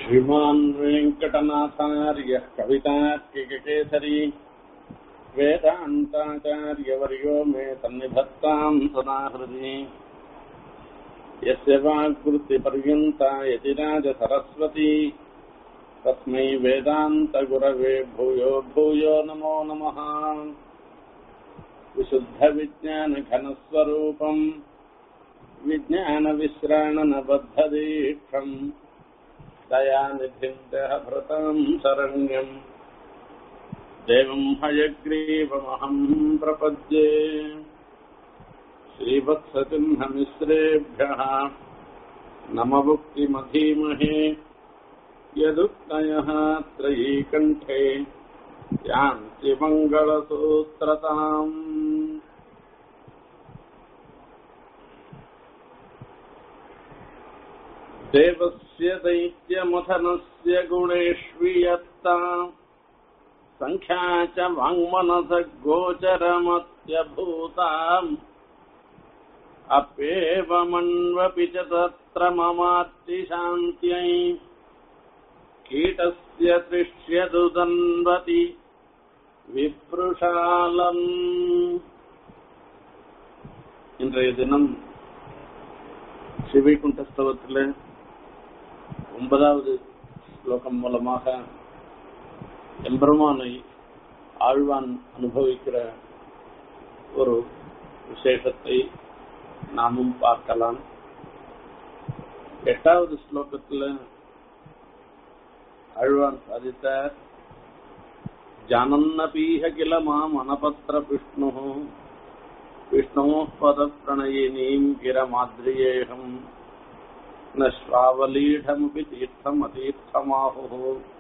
श्रीमान् वेङ्कटनाथार्यः कवितार्किककेसरी वेदान्ताचार्यवर्यो मे सन्निधत्ताम् सदाहृदि यस्य वाग्वृत्तिपर्यन्ता यतिराजसरस्वती तस्मै वेदान्तगुरवे भूयो भूयो नमो नमः विशुद्धविज्ञानघनस्वरूपम् विज्ञानविश्राणनबद्धदीक्षम् दयानिधिम् देहभृतम् शरण्यम् देवम् हयग्रीवमहम् प्रपद्ये श्रीवत्सचिह्नमिश्रेभ्यः नमभुक्तिमधीमहे यदुक्तयः त्रयीकण्ठे यान्ति मङ्गलसूत्रताम् देवस्य दैत्यमथनस्य गुणेष्वियत्ता सङ्ख्या च वाङ्मनसगोचरमत्यभूताम् अप्येवमन्वपि च तत्र ममार्तिशान्त्यै कीटस्य दृश्यदुदन्वति விப்ருஷாலம் இன்றைய தினம் சிவைகுண்டஸ்தவத்தில் ஒன்பதாவது ஸ்லோகம் மூலமாக எம்பெருமானை ஆழ்வான் அனுபவிக்கிற ஒரு விசேஷத்தை நாமும் பார்க்கலாம் எட்டாவது ஸ்லோகத்தில் ஆழ்வான் சாதித்தார் जानन्नपीह किल माम् अनपत्रविष्णुः विष्णोः पदप्रणयिनीम् गिरमाद्रियेऽहम् न श्वावलीढमपि तीर्थमतीर्थमाहुः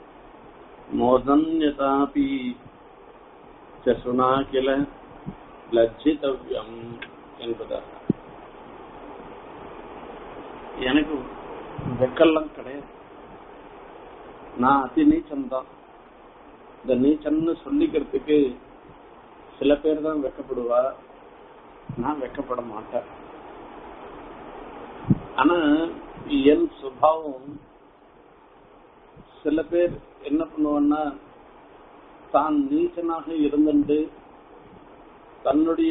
मोदन्यतापि चसुना किल லட்சித்தவ்யம் என்பதாக எனக்கு வெக்கெல்லாம் கிடையாது நான் அதி நீச்சம்தான் இந்த நீச்சன்னு சொல்லிக்கிறதுக்கு சில பேர் தான் வெக்கப்படுவா நான் வெக்கப்பட மாட்டேன் ஆனா என் சுபாவம் சில பேர் என்ன பண்ணுவான்னா தான் நீச்சனாக இருந்துட்டு தன்னுடைய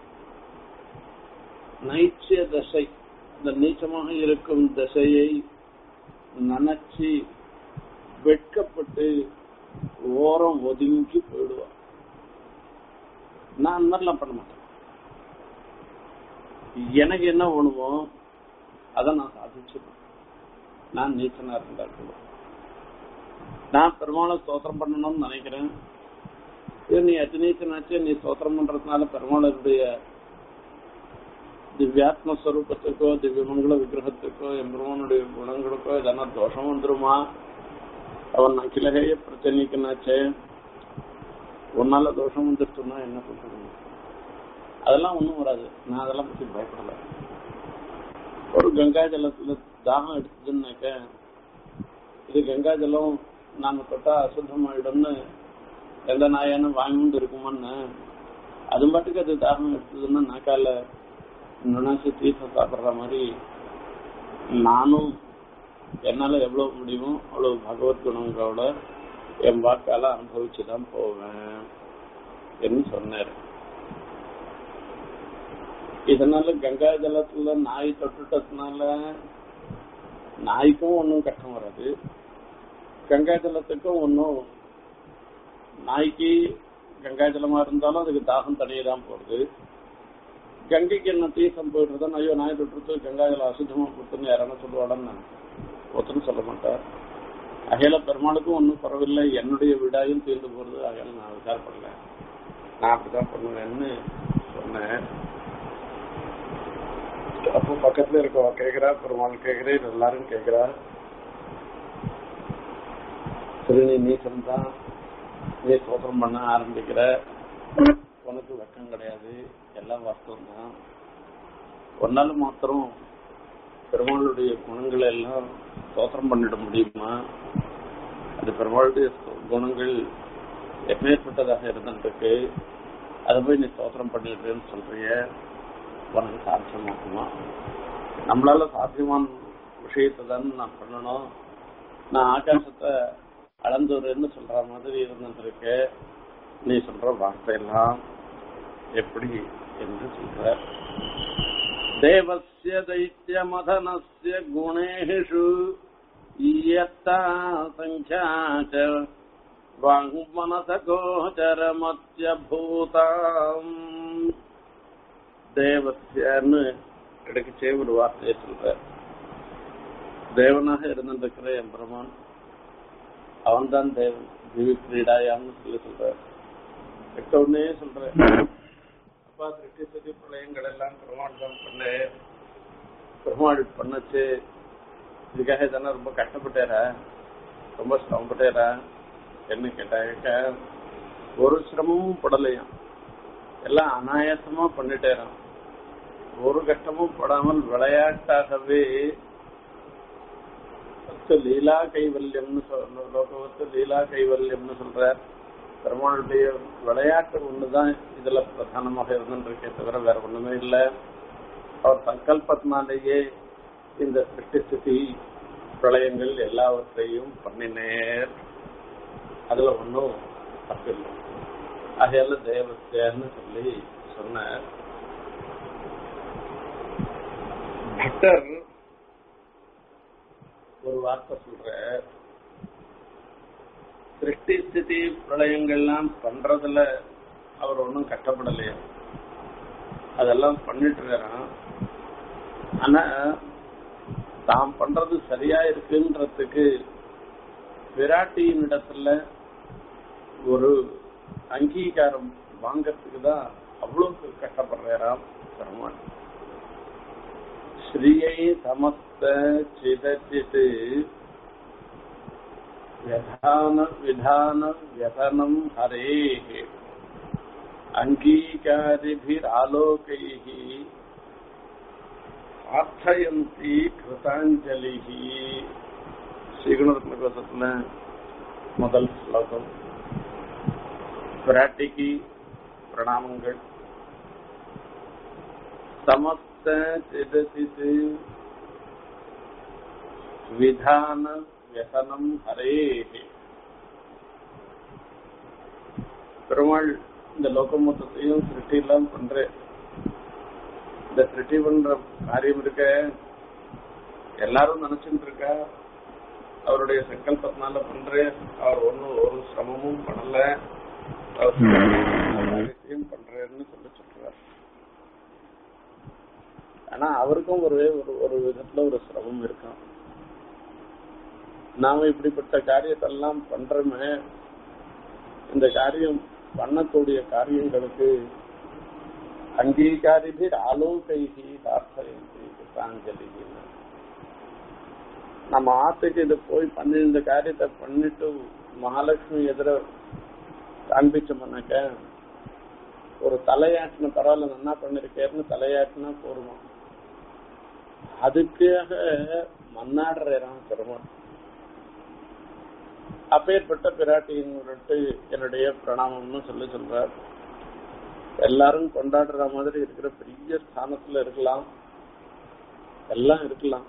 நைச்சிய தசை இந்த நீச்சமாக இருக்கும் தசையை நினைச்சு வெட்கப்பட்டு ஓரம் ஒதுங்கி போயிடுவான் நான் அந்த மாதிரிலாம் பண்ண மாட்டேன் எனக்கு என்ன வேணுமோ அதை நான் சாதிச்சிருவேன் நான் நீச்சனா இருந்தா கூட நான் பெருமாளை ஸ்தோத்திரம் பண்ணணும்னு நினைக்கிறேன் இது நீ அத்திநீச்சனாச்சு நீ ஸ்தோத்திரம் பண்றதுனால பெருமாளுடைய திவ்யாத்ம ஸ்வரூபத்துக்கோ திவ்யமங்கல விக்கிரகத்துக்கோ எம்பெருமானுடைய குணங்களுக்கோ எதனா தோஷம் வந்துருமா அவன் அகிலகேய பிரச்சனைக்குனாச்சே உன்னால தோஷம் வந்துருச்சுன்னா என்ன பண்றது அதெல்லாம் ஒண்ணும் வராது நான் அதெல்லாம் பத்தி பயப்படல ஒரு கங்கா ஜலத்துல தாகம் எடுத்ததுன்னாக்க இது கங்கா ஜலம் நாம தொட்டா அசுத்தமாயிடும்னு எந்த நாயானு வாங்கிட்டு இருக்குமான்னு அது மட்டுக்கு அது தாகம் எடுத்ததுன்னா நாக்கால நினைச்சு தீர்த்தம் சாப்பிடுற மாதிரி நானும் என்னால எவ்வளவு முடியுமோ அவ்வளவு பகவத் குணங்களோட என் வாக்கால அனுபவிச்சுதான் போவேன் என்று சொன்னார் இதனால கங்கா ஜலத்துல நாய் தொட்டுட்டதுனால நாய்க்கும் ஒன்றும் கஷ்டம் வராது கங்கா ஜலத்துக்கும் ஒன்றும் நாய்க்கு கங்கா ஜலமா இருந்தாலும் அதுக்கு தாகம் தனியதான் போறது கங்கைக்கு என்ன தீசம் போயிடுறதா ஐயோ நாய் தொட்டுறது கங்கா ஜலம் அசுத்தமா கொடுத்துன்னு யாரான சொல்லுவாடான்னு ஒருத்தரும் சொல்ல மாட்டார் அகையில பெருமாளுக்கும் ஒன்றும் பரவாயில்லை என்னுடைய விடாயும் தீர்ந்து போறது அகையில நான் விசாரப்படல நான் அப்படிதான் பண்ணுவேன்னு சொன்னேன் அப்போ பக்கத்துல இருக்கவா கேக்குறா பெருமாள் கேக்குறேன் எல்லாரும் கேக்குறா சரி நீ நீசம் தான் நீ சோதனம் பண்ண ஆரம்பிக்கிற உனக்கு வெக்கம் கிடையாது எல்லாம் வாஸ்தவம் தான் ஒன்னால மாத்திரம் பெருமாளுடைய குணங்களை எல்லாம் ஸ்தோத்திரம் பண்ணிட முடியுமா அது பெருமாளுடைய குணங்கள் எப்பேற்பட்டதாக இருந்துருக்கு அதை போய் நீ ஸ்தோத்திரம் பண்ணிடுறேன்னு சொல்றிய உனக்கு சாத்தியமாக்குமா நம்மளால சாத்தியமான விஷயத்தை தான் நான் பண்ணணும் நான் ஆகாசத்தை அளந்துருன்னு சொல்ற மாதிரி இருந்திருக்கு நீ சொல்ற வார்த்தையெல்லாம் எப்படி என்று சொல்ற தேவசிய தைத்திய மதனஸ்ய குணேஷு ஈயத்தா சங்கியா ச வாங்மனச கோச்சரமத்ய பூதாம் தேவசியன்னு கிடைக்கச்சே ஒரு வார்த்தையை சொல்ற தேவனாக இருந்திருக்கிற என் பெருமான் அவன்தான் தேவன் திவி கிரீடாயான்னு சொல்லி சொல்ற கிட்ட உடனே சொல்ற அப்பா திருட்டி சதி பிரளயங்கள் எல்லாம் பெருமாள் தான் பண்ண பெருமாள் பண்ணச்சு இதுக்காக தானே ரொம்ப கஷ்டப்பட்டாரா ரொம்ப சிரமப்பட்டாரா என்ன கேட்டாக்க ஒரு சிரமமும் படலையாம் எல்லாம் அனாயாசமா பண்ணிட்டேறான் ஒரு கஷ்டமும் படாமல் விளையாட்டாகவே லீலா கைவல்யம்னு சொல்ற லோகவத்து லீலா கைவல்யம்னு சொல்ற பெருமாளுடைய விளையாட்டு ஒண்ணுதான் இதுல பிரதானமாக இருந்துருக்கே தவிர வேற ஒண்ணுமே இல்லை அவர் சங்கல்பத்தினாலேயே இந்த சிருஷ்டி ஸ்திதி பிரளயங்கள் எல்லாவற்றையும் பண்ணினேர் அதுல ஒன்றும் தப்பு இல்லை அதையால தேவஸ்தேன்னு சொல்லி சொன்னார் பக்தர் ஒரு வார்த்தை சொல்ற சிருஷ்டி ஸ்திதி பிரளயங்கள்லாம் பண்றதுல அவர் ஒன்றும் கஷ்டப்படலையா அதெல்லாம் பண்ணிட்டு இருக்காராம் ஆனா தாம் பண்றது சரியா இருக்குன்றதுக்கு விராட்டியின் இடத்துல ஒரு அங்கீகாரம் வாங்கறதுக்கு தான் அவ்வளவு கஷ்டப்படுறாராம் பெருமாள் ஸ்ரீயை சமஸ்த சிதச்சித் व्यधान विधान व्यसनं हरेः अङ्गीकारिभिरालोकैः प्रार्थयन्ति कृताञ्जलिः ஸ்ரீகுணரத்னகோசத்துல முதல் ஸ்லோகம் பிராட்டிக்கு பிரணாமங்கள் சமஸ்த சிதசிது விதான வியசனம் ஹரே பெருமாள் இந்த லோகம் மொத்தத்தையும் சிருஷ்டி எல்லாம் பண்ற இந்த சிருஷ்டி பண்ற காரியம் இருக்க எல்லாரும் நினைச்சுட்டு இருக்கா அவருடைய சங்கல்பத்தினால பண்ற அவர் ஒன்னும் ஒரு சிரமமும் பண்ணல அவர் விஷயம் பண்றேன்னு சொல்லி சொல்றார் ஆனா அவருக்கும் ஒரு ஒரு விதத்துல ஒரு சிரமம் இருக்கும் நாம இப்படிப்பட்ட காரியத்தெல்லாம் பண்றோமே இந்த காரியம் பண்ணக்கூடிய காரியங்களுக்கு அங்கீகாரிபீர் ஆலோகைகி தார்த்தயந்தி கிருத்தாஞ்சலி நம்ம ஆத்துக்கு இது போய் பண்ணி இந்த காரியத்தை பண்ணிட்டு மகாலட்சுமி எதிர காண்பிச்சோம்னாக்க ஒரு தலையாட்டின பரவாயில்ல நல்லா பண்ணிருக்கேன்னு தலையாட்டினா போருமா அதுக்காக மன்னாடுறான் பெருமாள் அப்பேற்பட்ட பிராட்டியின்ட்டு என்னுடைய பிரணாமம்னு சொல்லி சொல்றார் எல்லாரும் கொண்டாடுற மாதிரி இருக்கிற பெரிய ஸ்தானத்துல இருக்கலாம் எல்லாம் இருக்கலாம்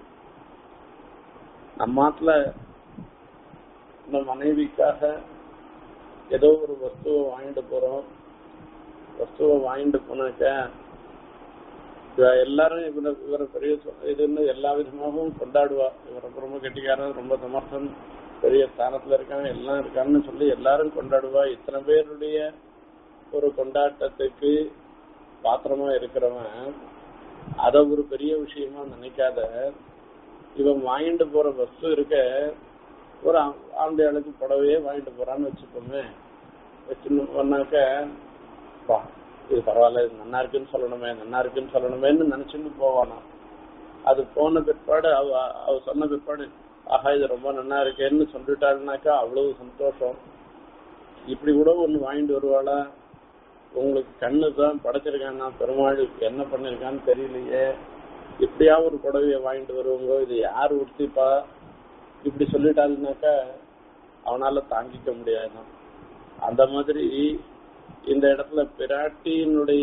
நம்ம நாட்டுல இந்த மனைவிக்காக ஏதோ ஒரு வஸ்துவை வாங்கிட்டு போறோம் வஸ்துவை வாங்கிட்டு போனாக்க எல்லாரும் இவரை இவரை பெரிய இதுன்னு எல்லா விதமாகவும் கொண்டாடுவா இவரை ரொம்ப கெட்டிக்காரன் ரொம்ப சமர்த்தன் பெரிய ஸ்தானத்துல இருக்காங்க எல்லாம் இருக்கான்னு சொல்லி எல்லாரும் கொண்டாடுவா இத்தனை பேருடைய ஒரு கொண்டாட்டத்துக்கு பாத்திரமா இருக்கிறவன் அத ஒரு பெரிய விஷயமா நினைக்காத இவன் வாங்கிட்டு போற வஸ்து இருக்க ஒரு ஆண்டையாளுக்கு புடவையே வாங்கிட்டு போறான்னு வச்சுப்போமே வச்சுனாக்க வா இது பரவாயில்ல இது நல்லா இருக்குன்னு சொல்லணுமே நல்லா இருக்குன்னு சொல்லணுமேன்னு நினைச்சுட்டு போவானா அது போன பிற்பாடு அவ அவ சொன்ன பிற்பாடு ஆஹா இது ரொம்ப நல்லா இருக்கேன்னு சொல்லிட்டாருனாக்கா அவ்வளவு சந்தோஷம் இப்படி கூட ஒண்ணு வாங்கிட்டு வருவாளா உங்களுக்கு கண்ணு தான் படைச்சிருக்கான்னா பெருமாள் என்ன பண்ணிருக்கான்னு தெரியலையே இப்படியா ஒரு புடவைய வாங்கிட்டு வருவாங்க இது யார் உடுத்திப்பா இப்படி சொல்லிட்டாருனாக்கா அவனால தாங்கிக்க முடியாதான் அந்த மாதிரி இந்த இடத்துல பிராட்டியினுடைய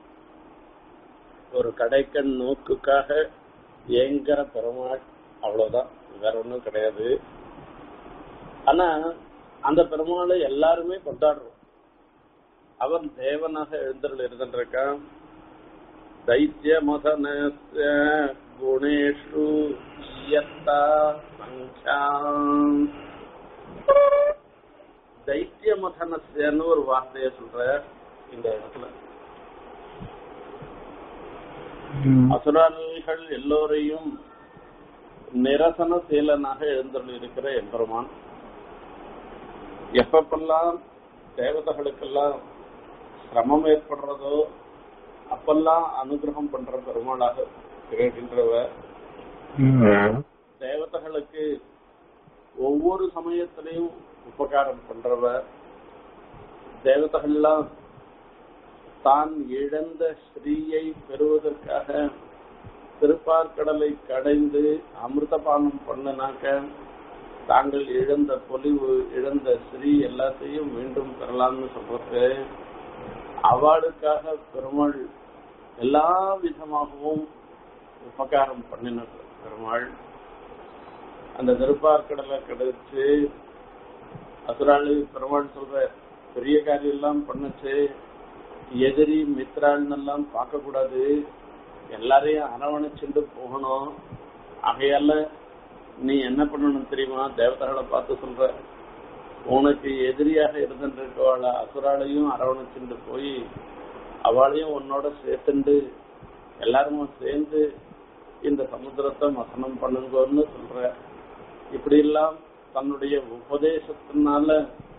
ஒரு கடைக்கண் நோக்குக்காக ஏங்கர பெருமாள் அவ்வளவுதான் வேற ஒண்ணும் கிடையாது ஆனா அந்த பெருமாளை எல்லாருமே கொண்டாடுறோம் அவன் தேவனாக எழுந்தருள் இருந்திருக்கான் दैत्य मथनस्य गुणेषु यत्ता संख्या தைத்திய மதனஸ்யன்னு ஒரு வார்த்தையை சொல்ற இந்த இடத்துல அசுரர்கள் எல்லோரையும் நிரசன சீலனாக எழுந்தருள் இருக்கிற எம்பெருமான் எப்பப்பெல்லாம் தேவதைகளுக்கெல்லாம் சிரமம் ஏற்படுறதோ அப்பெல்லாம் அனுகிரகம் பண்ற பெருமாளாக திகழ்கின்றவ தேவதைகளுக்கு ஒவ்வொரு சமயத்திலையும் உபகாரம் பண்றவ தேவதைகள்லாம் தான் இழந்த ஸ்ரீயை பெறுவதற்காக திருப்பார்கடலை கடைந்து அமிர்தபானம் பண்ணினாக்க தாங்கள் இழந்த பொலிவு இழந்த ஸ்ரீ எல்லாத்தையும் மீண்டும் பெறலாம்னு சொல்றது அவளுக்காக பெருமாள் எல்லா விதமாகவும் உபகாரம் பண்ணின பெருமாள் அந்த திருப்பார்கடலை கிடைச்சு அசுராளு பெருமாள் சொல்ற பெரிய காரியம் எல்லாம் பண்ணுச்சு எதிரி மித்ராள்னு எல்லாம் பார்க்க கூடாது எல்லாரையும் அரவணைச்சுட்டு போகணும் ஆகையால நீ என்ன பண்ணணும் தெரியுமா தேவதைகளை பார்த்து சொல்ற உனக்கு எதிரியாக இருந்துருக்கவாள அசுராலையும் அரவணைச்சுட்டு போய் அவளையும் உன்னோட சேர்த்துண்டு எல்லாருமே சேர்ந்து இந்த சமுத்திரத்தை மசனம் பண்ணுங்கன்னு சொல்ற இப்படி எல்லாம் தன்னுடைய உபதேசத்தினால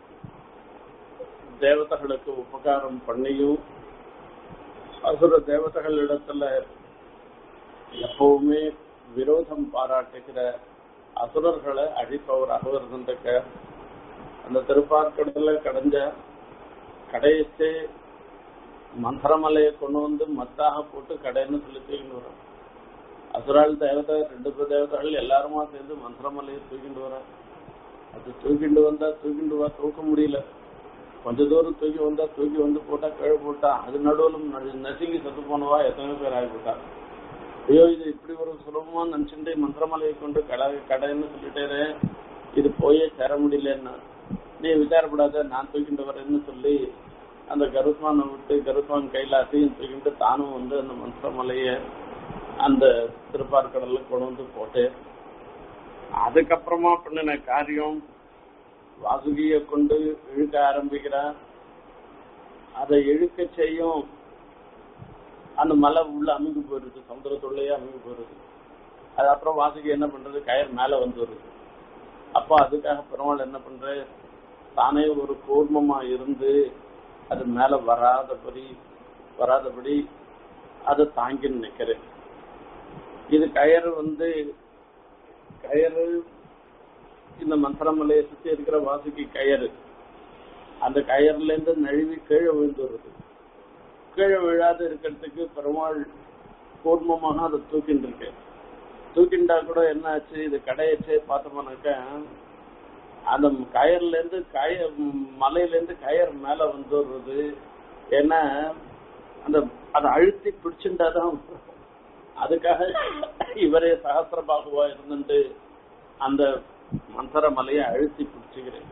தேவதைகளுக்கு உபகாரம் பண்ணியும் அசுர தேவதைகள் இடத்துல எப்பவுமே விரோதம் பாராட்டுகிற அசுரர்களை அழிப்பவராக இருந்திருக்க அந்த திருப்பார்க்கடல கடைஞ்ச கடையத்து மந்திரமலையை கொண்டு வந்து மத்தாக போட்டு கடைன்னு சொல்லி தூக்கிட்டு வரோம் அசுரால் தேவதை ரெண்டு பேர் தேவதைகள் எல்லாருமா சேர்ந்து மந்திரமலையை தூக்கிட்டு வர அது தூக்கிட்டு வந்தா தூக்கிட்டு வா தூக்க முடியல கொஞ்ச தூரம் தூக்கி வந்தா தூக்கி வந்து போட்டா கீழே போட்டா அது நடுவில் நசுங்கி செத்து போனவா எத்தனை பேர் ஆகிப்போட்டா ஐயோ இது இப்படி ஒரு சுலபமா நினைச்சுட்டு மந்திரமலையை கொண்டு கடை கடைன்னு சொல்லிட்டேரு இது போயே சேர முடியலன்னா நீ விசாரப்படாத நான் தூக்கிட்டு வரேன்னு சொல்லி அந்த கருத்மானை விட்டு கருத்மான் கைலாசையும் தூக்கிட்டு தானும் வந்து அந்த மந்திரமலைய அந்த திருப்பார்கடல்ல கொண்டு வந்து போட்டு அதுக்கப்புறமா பண்ணின காரியம் வாசுகிய கொண்டு இழுக்க ஆரம்பிக்கிறான் அதை இழுக்க செய்யும் அந்த மலை உள்ள அமுங்கி போயிருது சமுதிரத்துள்ளேயே அமுங்கி போயிருது அது அப்புறம் வாசுகி என்ன பண்றது கயர் மேல வந்து வருது அப்போ அதுக்காக பெருமாள் என்ன பண்ற தானே ஒரு கூர்மமா இருந்து அது மேல வராதபடி வராதபடி அதை தாங்கி நிக்கிறேன் இது கயறு வந்து கயறு இந்த மந்திரமலையை சுத்தி இருக்கிற வாசுகி கயறு அந்த கயர்ல இருந்து நழுவி கீழே விழுந்து வருது கீழே விழாது இருக்கிறதுக்கு பெருமாள் கூர்மமாக அதை தூக்கிட்டு இருக்கு தூக்கிண்டா கூட என்ன ஆச்சு இது கடையச்சே பார்த்தோம்னாக்க அந்த கயர்ல இருந்து கய மலையில இருந்து கயர் மேல வந்துடுறது ஏன்னா அந்த அதை அழுத்தி பிடிச்சுட்டாதான் அதுக்காக இவரே சகசிர பாகுவா இருந்துட்டு அந்த மந்திர மலையை அழுத்தி பிடிச்சுக்கிறேன்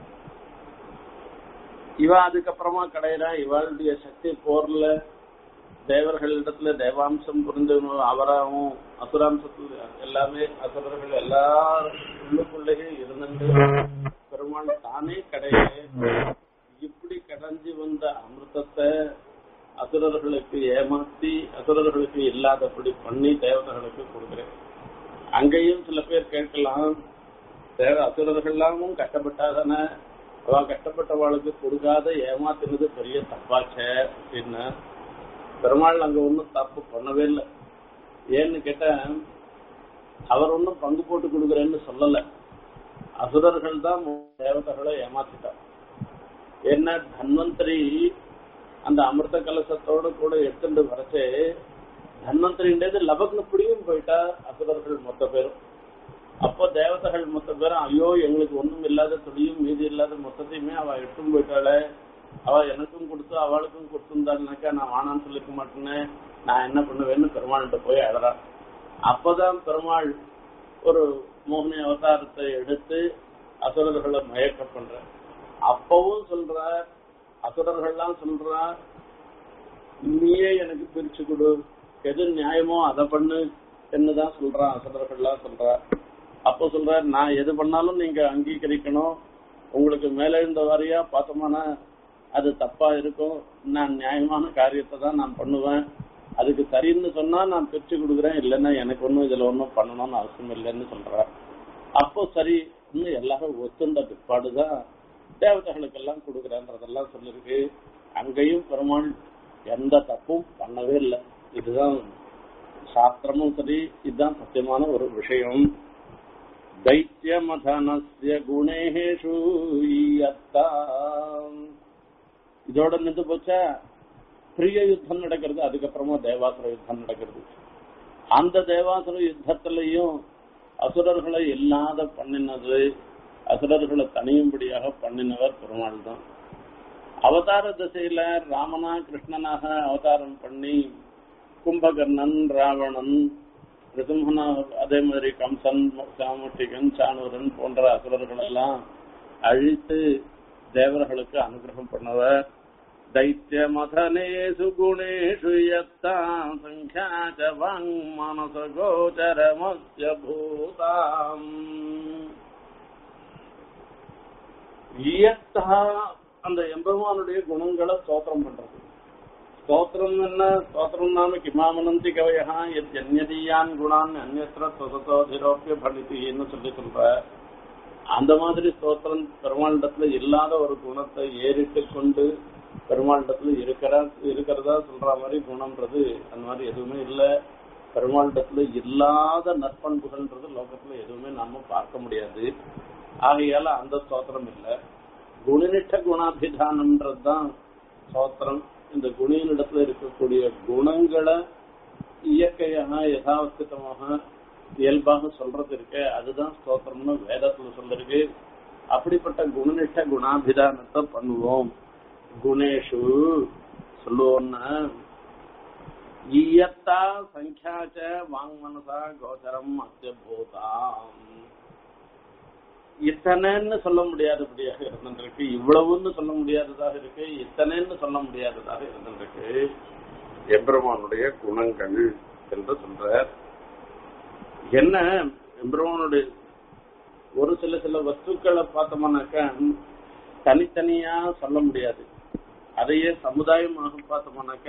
இவ அதுக்கப்புறமா கடையிறான் இவளுடைய சக்தி போர்ல தேவர்களிடத்துல தேவாம்சம் புரிந்து அவராகவும் அசுராம்சத்துல எல்லாமே அசுரர்கள் எல்லாரும் உள்ளுக்குள்ளேயே இருந்துட்டு பெருமாள் தானே கடைய இப்படி கடைஞ்சு வந்த அமிர்தத்தை அசுரர்களுக்கு ஏமாத்தி அசுரர்களுக்கு இல்லாதபடி பண்ணி தேவதைகளுக்கு கொடுக்கிறேன் அங்கேயும் சில பேர் கேட்கலாம் தேவ அசுரர்கள்லாமும் கஷ்டப்பட்டாதானே அவ கஷ்டப்பட்டவாளுக்கு கொடுக்காத ஏமாத்துறது பெரிய தப்பாச்சே அப்படின்னு பெருமாள் அங்க ஒன்றும் தப்பு பண்ணவே இல்லை ஏன்னு கேட்டா அவர் ஒன்றும் பங்கு போட்டு கொடுக்குறேன்னு சொல்லல அசுரர்கள் தான் தேவதைகளை ஏமாத்திட்டார் என்ன தன்வந்திரி அந்த அமிர்த கலசத்தோட கூட எடுத்துட்டு வரச்சே தன்வந்திரின்றது லபக்னு பிடியும் போயிட்டா அசுரர்கள் மொத்த பேரும் அப்போ தேவதைகள் மொத்த பேரும் ஐயோ எங்களுக்கு ஒண்ணும் இல்லாத துணியும் மீதி இல்லாத மொத்தத்தையுமே அவ எடுத்துன்னு போயிட்டாளே அவ எனக்கும் கொடுத்து அவளுக்கும் கொடுத்துருந்தாள்னாக்கா நான் வானான்னு சொல்லிக்க மாட்டேன்னு நான் என்ன பண்ணுவேன்னு பெருமாள்கிட்ட போய் அழறான் அப்பதான் பெருமாள் ஒரு மோகினி அவதாரத்தை எடுத்து அசுரர்களை மயக்க பண்ற அப்பவும் சொல்ற அசுரர்கள்லாம் சொல்ற நீயே எனக்கு பிரிச்சு கொடு எது நியாயமோ அதை பண்ணு என்னதான் சொல்றான் அசுரர்கள்லாம் சொல்ற அப்ப சொல்ற நான் எது பண்ணாலும் நீங்க அங்கீகரிக்கணும் உங்களுக்கு மேல இருந்த வாரியா பார்த்தோம்னா அது தப்பா இருக்கும் நான் நியாயமான காரியத்தை தான் நான் பண்ணுவேன் அதுக்கு சரின்னு சொன்னா நான் பிரிச்சு கொடுக்குறேன் இல்லைன்னா எனக்கு ஒன்றும் இதுல ஒன்றும் பண்ணணும்னு அவசியம் இல்லைன்னு சொல்றேன் அப்போ சரி இன்னும் எல்லாரும் ஒத்துண்ட பிற்பாடுதான் தேவதைகளுக்கெல்லாம் கொடுக்குறேன்றதெல்லாம் சொல்லிருக்கு அங்கேயும் பெருமாள் எந்த தப்பும் பண்ணவே இல்லை இதுதான் சாஸ்திரமும் சரி இதுதான் சத்தியமான ஒரு விஷயம் தைத்தியமதனஸ்ய குணேஷு இதோட நின்று போச்சா பிரிய யுத்தம் நடக்கிறது அதுக்கப்புறமா தேவாசுர யுத்தம் நடக்கிறது அந்த தேவாசுர யுத்தத்திலையும் அசுரர்களை இல்லாத பண்ணினது அசுரர்களை தனியும்படியாக பண்ணினவர் பெருமாள் தான் அவதார திசையில ராமனா கிருஷ்ணனாக அவதாரம் பண்ணி கும்பகர்ணன் ராவணன் ரிசும்ஹனா அதே மாதிரி கம்சன் சாமுட்டிகன் சாணூரன் போன்ற அசுரர்கள் எல்லாம் அழித்து தேவர்களுக்கு அனுகிரகம் பண்ணவர் दैत्यमथनेषु गुणेषु यत्ता सङ्ख्या च वाङ्मनसगोचरमस्य भूताम् இயத்தா அந்த எம்பெருமானுடைய குணங்களை ஸ்தோத்திரம் பண்றது ஸ்தோத்திரம் என்ன ஸ்தோத்திரம் நாம கிமாமனந்தி கவயா எத் ஜன்யதீயான் குணான் அந்நத்திர சொசத்தோதிரோப்பிய பணித்தின்னு சொல்லி சொல்ற அந்த மாதிரி ஸ்தோத்திரம் பெருமாளிடத்துல இல்லாத ஒரு குணத்தை ஏறிட்டு கொண்டு பெருமாளிடத்துல இருக்கிறா இருக்கிறதா சொல்ற மாதிரி குணம்ன்றது அந்த மாதிரி எதுவுமே இல்ல பெருமாளிடத்துல இல்லாத நற்பண்புகள்ன்றது லோகத்துல எதுவுமே நாம பார்க்க முடியாது ஆகையால அந்த ஸ்தோத்திரம் இல்ல குணநிஷ்ட குணாபிதானம்ன்றது தான் ஸ்தோத்திரம் இந்த குணியினிடத்துல இருக்கக்கூடிய குணங்களை இயற்கையாக யதாவஸ்திதமாக இயல்பாக சொல்றது இருக்கு அதுதான் ஸ்தோத்திரம்னு வேதத்துல சொல்லிருக்கு அப்படிப்பட்ட குணநிஷ்ட குணாபிதானத்தை பண்ணுவோம் குணேஷு சொல்லுவோம்னா ஈயத்தா சங்கியாச்ச வாங் மனசா கோச்சரம் அத்தியபூதாம் இத்தனைன்னு சொல்ல முடியாதபடியாக இருந்திருக்கு இவ்வளவுன்னு சொல்ல முடியாததாக இருக்கு இத்தனைன்னு சொல்ல முடியாததாக இருந்திருக்கு எம்பெருமானுடைய குணங்கள் என்று சொல்ற என்ன எம்பெருமானுடைய ஒரு சில சில வஸ்துக்களை பார்த்தோம்னாக்க தனித்தனியா சொல்ல முடியாது அதையே சமுதாயமாக பார்த்தோம்னாக்க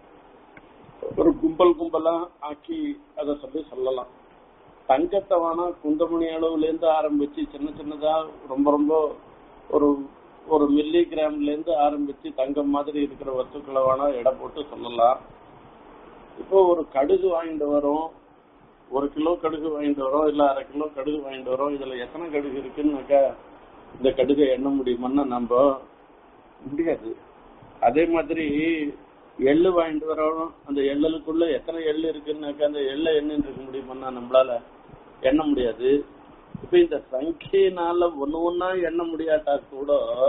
ஒரு கும்பல் கும்பலா ஆக்கி அதை சொல்லி சொல்லலாம் தங்கத்தை வேணா குந்தமணி அளவுல இருந்து ஆரம்பிச்சு சின்ன சின்னதா ரொம்ப ரொம்ப ஒரு ஒரு மில்லி கிராம்ல இருந்து ஆரம்பிச்சு தங்கம் மாதிரி இருக்கிற வஸ்துக்களை வேணா எடை போட்டு சொல்லலாம் இப்போ ஒரு கடுகு வாங்கிட்டு வரோம் ஒரு கிலோ கடுகு வாங்கிட்டு வரோம் இல்ல அரை கிலோ கடுகு வாங்கிட்டு வரோம் இதுல எத்தனை கடுகு இருக்குன்னாக்கா இந்த கடுகை எண்ண முடியுமான்னா நம்ம முடியாது அதே மாதிரி எள்ளு வாங்கிட்டு வரோம் அந்த எள்ளலுக்குள்ள எத்தனை எள்ளு இருக்குன்னாக்கா அந்த எள்ளை எண்ணெய் இருக்க முடியுமான்னா நம்மளால எண்ண முடியாது இப்ப இந்த சங்கியினால ஒண்ணு ஒன்னா எண்ண முடியாட்டா கூட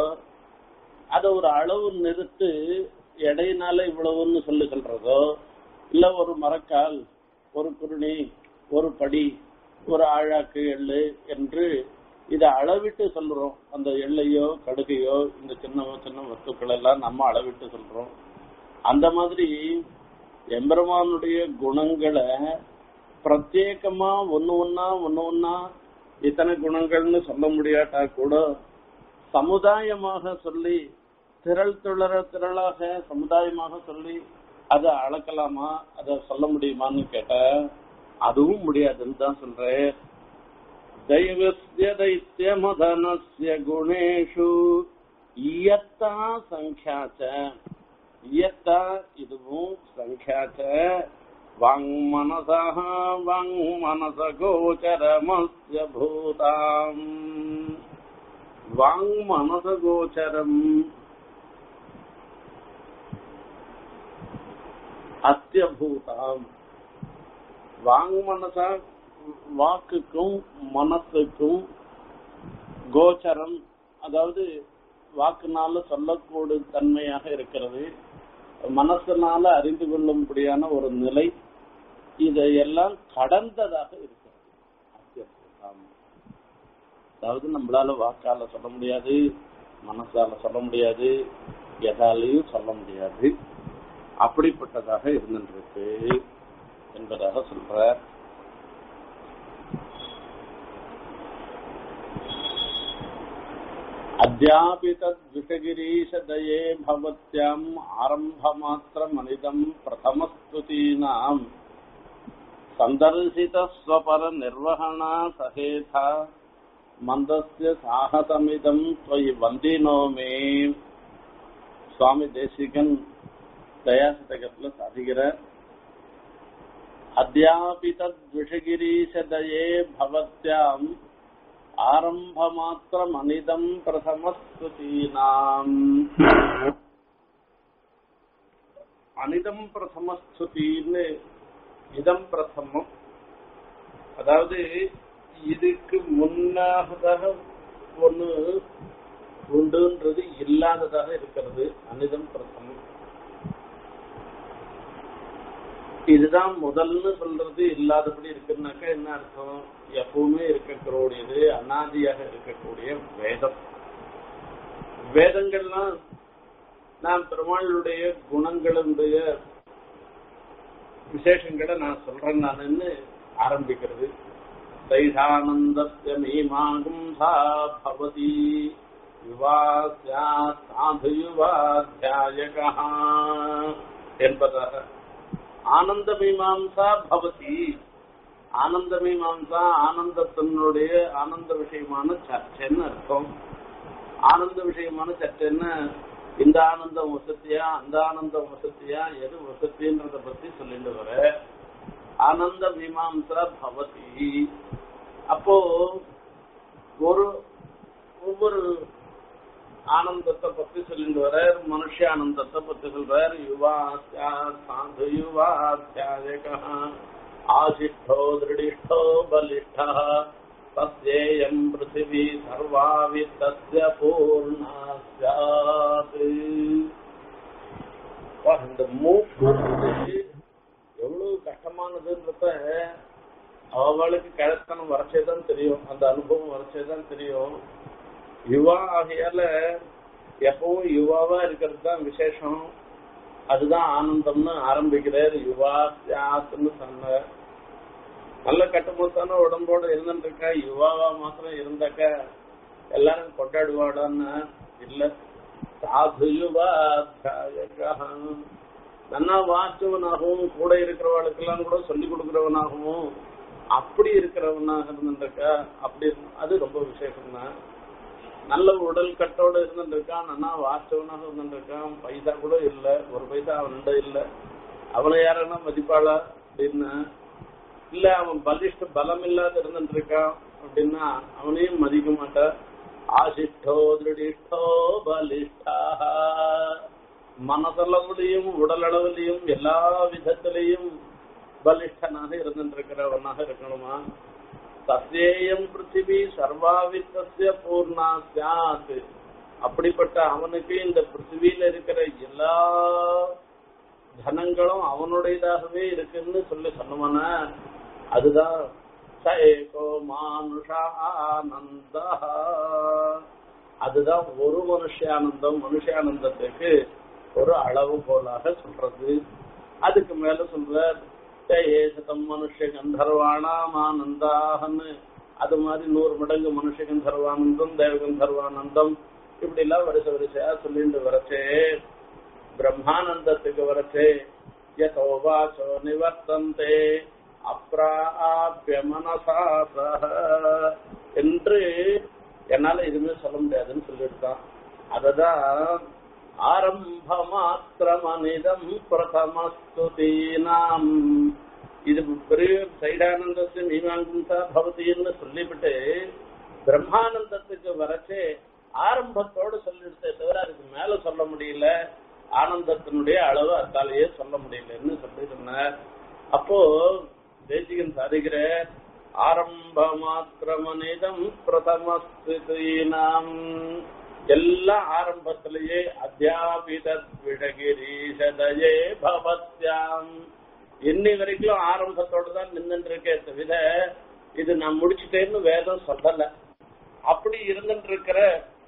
அத ஒரு அளவு நிறுத்து எடையினால இவ்வளவுன்னு சொல்லி சொல்றதோ இல்ல ஒரு மரக்கால் ஒரு குருணி ஒரு படி ஒரு ஆழாக்கு எள்ளு என்று இதை அளவிட்டு சொல்றோம் அந்த எள்ளையோ கடுகையோ இந்த சின்ன சின்ன வஸ்துக்கள் எல்லாம் நம்ம அளவிட்டு சொல்றோம் அந்த மாதிரி எம்பெருமானுடைய குணங்களை பிரத்யேகமா ஒண்ணு ஒன்னா ஒண்ணு ஒன்னா இத்தனை குணங்கள்னு சொல்ல முடியாட்டா கூட சமுதாயமாக சொல்லி திரள் திரள திரளாக சமுதாயமாக சொல்லி அதை அளக்கலாமா அதை சொல்ல முடியுமான்னு கேட்ட அதுவும் முடியாதுன்னு தான் சொல்றேன் दैवस्य दैत्यमधनस्य गुणेषु इयत्ता सङ्ख्या च इयत्ता இதுவும் சங்கியா च वाङ्मनसः वाङ्मनसगोचरमस्य भूताम् वाङ्मनसगोचरम् அத்தியபூதாம் வாங் மனசா வாக்குக்கும் மனசுக்கும் கோச்சரம் அதாவது வாக்குனால சொல்லக்கூடிய தன்மையாக இருக்கிறது மனசுனால அறிந்து கொள்ளும்படியான ஒரு நிலை இதையெல்லாம் கடந்ததாக இருக்கிறது அத்தியபூதம் அதாவது நம்மளால வாக்கால சொல்ல முடியாது மனசால சொல்ல முடியாது எதாலையும் சொல்ல முடியாது அப்படிப்பட்டதாக இருந்துருக்கு என்பதாக சொல்ற अद्यापि तद्विषगिरीशदये भवत्याम् आरम्भमात्रमनिदम् प्रथमस्तुतीनाम् सन्दर्शितस्वपरनिर्वहणा सहेथा मन्दस्य साहसमिदम् त्वयि वन्दिनो मे சுவாமி தேசிகன் தயாசதகத்துல சாதிக்கிற அத்தியாபி தத் விஷகிரீசதயே பவத்யாம் ஆரம்பமாத்திரம் அனிதம் பிரதமஸ்துதீனாம் அனிதம் பிரதமஸ்துதின்னு இதம் பிரதமம் அதாவது இதுக்கு முன்னாகதாக ஒண்ணு உண்டுன்றது இல்லாததாக இருக்கிறது அனிதம் பிரதமம் இதுதான் முதல்னு சொல்றது இல்லாதபடி இருக்குன்னாக்கா என்ன அர்த்தம் எப்பவுமே இருக்கக்கூடியது அனாதியாக இருக்கக்கூடிய வேதம் வேதங்கள்லாம் நான் பெருமாளுடைய குணங்களுடைய விசேஷங்களை நான் சொல்றேன் நானுன்னு ஆரம்பிக்கிறது தைஷானந்தஸ்ய மீமாகும் சா பவதி யுவா சாத் சாது யுவாத்தியாயகா என்பதாக ஆனந்த மீமாம்சா பவதி ஆனந்த மீமாம்சா ஆனந்தத்தினுடைய ஆனந்த விஷயமான சர்ச்சைன்னு அர்த்தம் ஆனந்த விஷயமான சர்ச்சைன்னு இந்த ஆனந்தம் வசத்தியா அந்த ஆனந்தம் வசத்தியா எது வசத்தின்றத பத்தி சொல்லிட்டு வர ஆனந்த மீமாம்சா பவதி அப்போ ஒரு ஒவ்வொரு ஆனந்தத்தை பத்தி சொல்லிட்டு வர மனுஷ ஆனந்தத்தை பத்தி சொல்றார் யுவா சாது யுவா தியாயக ஆசிஷ்டோ திருடிஷ்டோ பலிஷ்டா தஸ்யேயம் பிருத்திவி சர்வாவி தஸ்ய பூர்ணா ஸ்யாத் இந்த மூக்கு எவ்வளவு கஷ்டமானதுன்றத அவளுக்கு கிழத்தனம் வரைச்சேதான் தெரியும் அந்த அனுபவம் வரைச்சேதான் தெரியும் யுவா ஆகையால எப்பவும் யுவாவா இருக்கிறது தான் விசேஷம் அதுதான் ஆனந்தம்னு ஆரம்பிக்கிறார் யுவா தியாசன்னு சொன்ன நல்ல கட்டுமத்தான உடம்போட இருந்துட்டு இருக்கா யுவாவா மாத்திரம் இருந்தாக்கா எல்லாரும் கொண்டாடுவாடான்னு இல்ல சாது யுவா நன்னா வாச்சவனாகவும் கூட இருக்கிறவளுக்கெல்லாம் கூட சொல்லி கொடுக்கிறவனாகவும் அப்படி இருக்கிறவனாக இருந்துருக்கா அப்படி அது ரொம்ப விசேஷம் தான் நல்ல உடல் கட்டோட இருந்துருக்கான் நல்லா வாஸ்தவனாக இருந்துருக்கான் பைசா கூட இல்ல ஒரு பைசா அவன்கிட்ட இல்ல அவனை யாரன்னா மதிப்பாளா அப்படின்னா இல்ல அவன் பலிஷ்ட பலம் இல்லாத இருந்துட்டு இருக்கான் அப்படின்னா அவனையும் மதிக்க மாட்டான் ஆசிஷ்டோ திருடிஷ்டோ பலிஷ்டா மனதளவுலையும் உடல் அளவுலையும் எல்லா விதத்திலையும் பலிஷ்டனாக இருந்துட்டு இருக்கிறவனாக இருக்கணுமா தசேயம் பிருத்திவி சர்வாவித்தசிய பூர்ணா சாத் அப்படிப்பட்ட அவனுக்கு இந்த பிருத்திவியில இருக்கிற எல்லா தனங்களும் அவனுடையதாகவே இருக்குன்னு சொல்லி சொன்னவன அதுதான் சேகோ மானுஷா ஆனந்த அதுதான் ஒரு மனுஷானந்தம் மனுஷானந்தத்துக்கு ஒரு அளவு போலாக சொல்றது அதுக்கு மேல சொல்ற ஏசதம் மனுஷ கந்தர்வானாம் ஆனந்தாகன்னு அது மாதிரி நூறு மடங்கு மனுஷ கந்தர்வானந்தம் தேவ கந்தர்வானந்தம் இப்படி எல்லாம் வரிசை வரிசையா சொல்லிட்டு வரச்சே பிரம்மானந்தத்துக்கு வரச்சே யதோவாச்சோ நிவர்த்தந்தே அப்ராபிய மனசா என்று என்னால எதுவுமே சொல்ல முடியாதுன்னு சொல்லிட்டு அததான் ஆரம்ப மாத்திரமனிதம் பிரதமஸ்துதீனாம் இது பெரிய சைடானந்தத்து மீமாங்கா பவதின்னு சொல்லிவிட்டு பிரம்மானந்தத்துக்கு வரச்சே ஆரம்பத்தோடு சொல்லிடுத்தே தவிர அதுக்கு மேல சொல்ல முடியல ஆனந்தத்தினுடைய அளவு அத்தாலேயே சொல்ல முடியலன்னு சொல்லியிருந்தார் அப்போ தேசிகன் சாதிக்கிற ஆரம்ப மாத்திரமனிதம் பிரதமஸ்திதீனாம் எல்லாம் ஆரம்பத்திலேயே அத்தியாபித விடகிரீஷதயே பவத்யாம் இன்னி வரைக்கும் ஆரம்பத்தோட தான் நின்று இருக்கே தவிர இது நான் முடிச்சுட்டேன்னு வேதம் சொல்லல அப்படி இருந்துட்டு இருக்கிற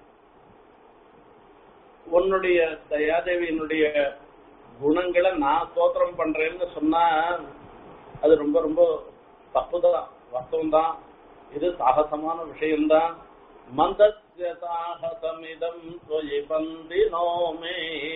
உன்னுடைய தயாதேவியினுடைய குணங்களை நான் ஸ்தோத்திரம் பண்றேன்னு சொன்னா அது ரொம்ப ரொம்ப தப்புதான் வாஸ்தவம் தான் இது சாகசமான விஷயம்தான் மந்தஸ்ய சாகசமிதம் தொயி பந்தினோ மே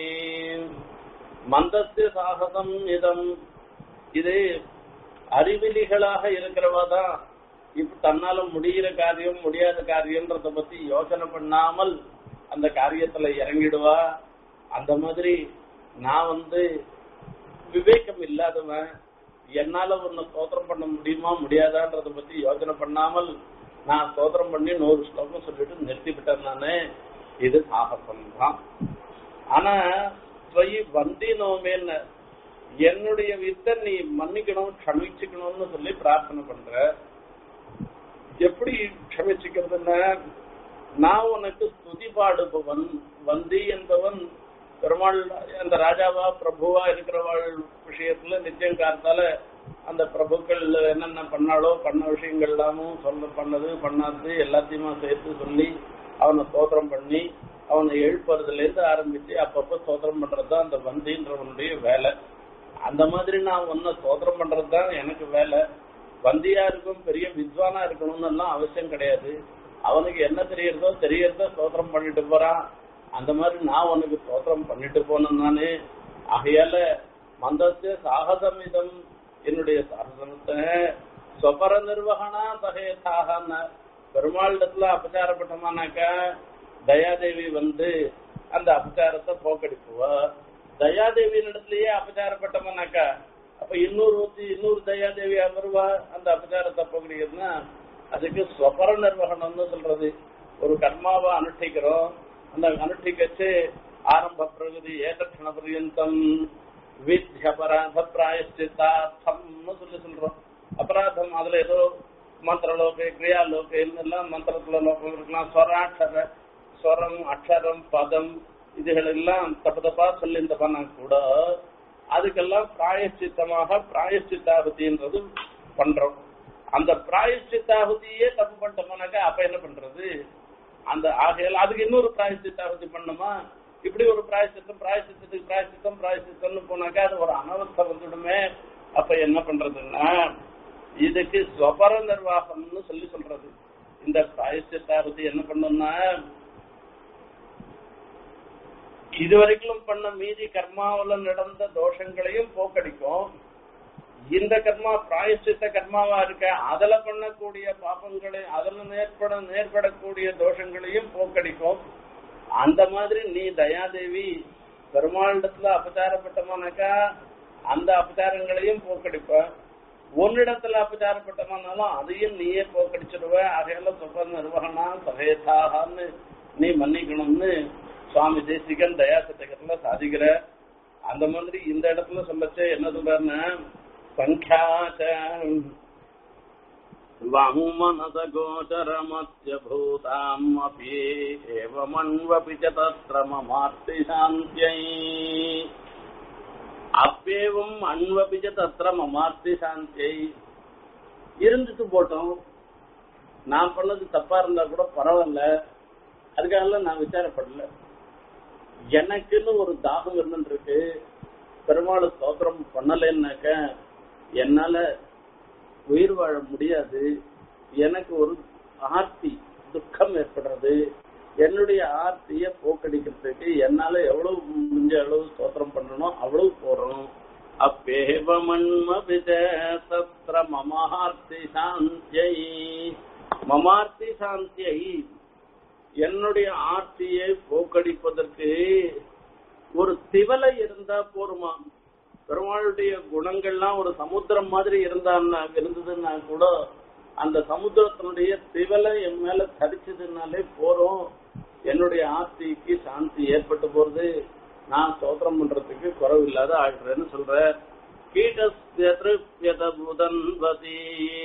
மந்தஸ்ய சாகசம் இதம் இது அறிவிலிகளாக இருக்கிறவா தான் இப்ப தன்னால முடிகிற காரியம் முடியாத காரியம்ன்றத பத்தி யோசனை பண்ணாமல் அந்த காரியத்துல இறங்கிடுவா அந்த மாதிரி நான் வந்து விவேகம் இல்லாதவன் என்னால உன்னை ஸ்தோத்திரம் பண்ண முடியுமா முடியாதான்றத பத்தி யோசனை பண்ணாமல் நான் ஸ்தோத்திரம் பண்ணி நூறு ஸ்லோகம் சொல்லிட்டு நிறுத்தி விட்டேன் நானு இது சாகசம் தான் ஆனா ஸ்வயி வந்தினோமேன்னு என்னுடைய வித்தை நீ மன்னிக்கணும் க்ஷமிச்சுக்கணும்னு சொல்லி பிரார்த்தனை பண்ற எப்படி க்ஷமிச்சுக்கிறதுன்னா நான் உனக்கு ஸ்துதி பாடுபவன் வந்தி என்பவன் பெருமாள் அந்த ராஜாவா பிரபுவா இருக்கிறவாள் விஷயத்துல நிச்சயம் காத்தால அந்த பிரபுக்கள் என்னென்ன பண்ணாலோ பண்ண விஷயங்கள் எல்லாமும் சொல்ல பண்ணது பண்ணாது எல்லாத்தையுமா சேர்த்து சொல்லி அவனை ஸ்தோத்திரம் பண்ணி அவனை எழுப்புறதுல இருந்து ஆரம்பிச்சு அப்பப்ப ஸ்தோத்திரம் பண்றதுதான் அந்த வந்தின்றவனுடைய வேலை அந்த மாதிரி நான் உன்னை ஸ்தோத்திரம் பண்றதுதான் எனக்கு வேலை வந்தியா இருக்கும் பெரிய வித்வானா இருக்கணும்னு எல்லாம் அவசியம் கிடையாது அவனுக்கு என்ன தெரியறதோ தெரியறதோ ஸ்தோத்திரம் பண்ணிட்டு போறான் அந்த மாதிரி நான் உனக்கு ஸ்தோத்திரம் பண்ணிட்டு போனேன் நானு ஆகையால மந்தஸ்ய சாகசமிதம் என்னுடைய சாகசத்தை சொபர நிர்வகனா சகேதாகன பெருமாளிடத்துல அபச்சாரப்பட்டோமானாக்கா தயாதேவி வந்து அந்த அபச்சாரத்தை போக்கடிப்புவா தயாதேவியின் இடத்துலயே அபச்சாரப்பட்டோமானாக்கா அப்ப இன்னொரு ஊத்தி இன்னொரு தயாதேவி வருவா அந்த அபச்சாரத்தை போக்கடிக்கிறதுனா அதுக்கு ஸ்வபர நிர்வகணம்னு சொல்றது ஒரு கர்மாவை அனுஷ்டிக்கிறோம் அந்த அனுஷ்டிக்கச்சு ஆரம்ப பிரகதி ஏகக்ஷண பர்யந்தம் வித்யபராத பிராயஷ்டித்தார்த்தம்னு சொல்லி சொல்றோம் அபராதம் அதுல ஏதோ மந்திரலோக கிரியாலோக எல்லாம் மந்திரத்துல லோகம் இருக்கலாம் ஸ்வராட்சர ஸ்வரம் அக்ஷரம் பதம் இதுகள் எல்லாம் தப்பு தப்பா சொல்லியிருந்தப்பா கூட அதுக்கெல்லாம் பிராயஷ்டித்தமாக பிராயஷ்டித்தாகுதின்றது பண்றோம் அந்த பிராயஷ்டித்தாகுதியே தப்பு பண்ணிட்டோம்னாக்கா அப்ப என்ன பண்றது அந்த ஆகையால் அதுக்கு இன்னொரு பிராயஷ்டித்தாகுதி பண்ணுமா இப்படி ஒரு பிராயசித்தம் பிராயசித்தத்துக்கு பிராயசித்தம் பிராயசித்தம்னு போனாக்கா அது ஒரு அனவஸ்தை வந்துடுமே அப்ப என்ன பண்றதுன்னா இதுக்கு ஸ்வபர நிர்வாகம்னு சொல்லி சொல்றது இந்த பிராயசித்தாகுதி என்ன பண்ணும்னா இதுவரைக்கும் பண்ண மீதி கர்மாவில நடந்த தோஷங்களையும் போக்கடிக்கும் இந்த கர்மா பிராயசித்த கர்மாவா இருக்க அதுல பண்ணக்கூடிய பாப்பங்களை அதுல நேர்பட நேர்படக்கூடிய தோஷங்களையும் போக்கடிக்கும் அந்த மாதிரி நீ தயாதேவி பெருமாளிடத்துல அபச்சாரப்பட்டமானாக்கா அந்த அபச்சாரங்களையும் போக்கடிப்ப உன்னிடத்துல அபச்சாரப்பட்டமானாலும் அதையும் நீயே போக்கடிச்சிடுவ அதையெல்லாம் சொல்ற நிர்வகனா சகேதாகான்னு நீ மன்னிக்கணும்னு சுவாமி தேசிகன் தயா சதகத்துல சாதிக்கிற அந்த மாதிரி இந்த இடத்துல சொல்லச்சே என்ன சொல்றாருன்னா சங்கியாச்ச वाङ्मनसगोचरमस्य भूताम् अपि एवमन्वपि च तत्र ममार्तिशान्त्यै அப்பேவும் அன்வபிஜ தத்திர மமார்த்தி சாந்தியை இருந்துட்டு போட்டோம் நான் பண்ணது தப்பா இருந்தா கூட பரவாயில்ல அதுக்காக நான் விசாரப்படல எனக்குன்னு ஒரு தாகம் இருந்துருக்கு பெருமாள் ஸ்தோத்திரம் பண்ணலைன்னாக்க என்னால உயிர் வாழ முடியாது எனக்கு ஒரு ஆர்த்தி துக்கம் ஏற்படுறது என்னுடைய ஆர்த்திய போக்கடிக்கிறதுக்கு என்னால எவ்வளவு முடிஞ்ச அளவு ஸ்தோத்திரம் பண்ணணும் அவ்வளவு போறோம் அப்பேவ மன்மபிதத்திர மமார்த்தி சாந்தியை மமார்த்தி சாந்தியை என்னுடைய ஆர்த்தியை போக்கடிப்பதற்கு ஒரு திவலை இருந்தா போருமா பெருமாளுடைய குணங்கள்லாம் ஒரு சமுத்திரம் மாதிரி இருந்தான்னா இருந்ததுன்னா கூட அந்த சமுத்திரத்தினுடைய திவலை என் மேல தரிச்சதுனாலே போறோம் என்னுடைய ஆர்த்திக்கு சாந்தி ஏற்பட்டு போறது நான் சோத்திரம் பண்றதுக்கு குறவு இல்லாத ஆயிடுறேன்னு சொல்ற கீட்டஸ்யதபுதன்வதி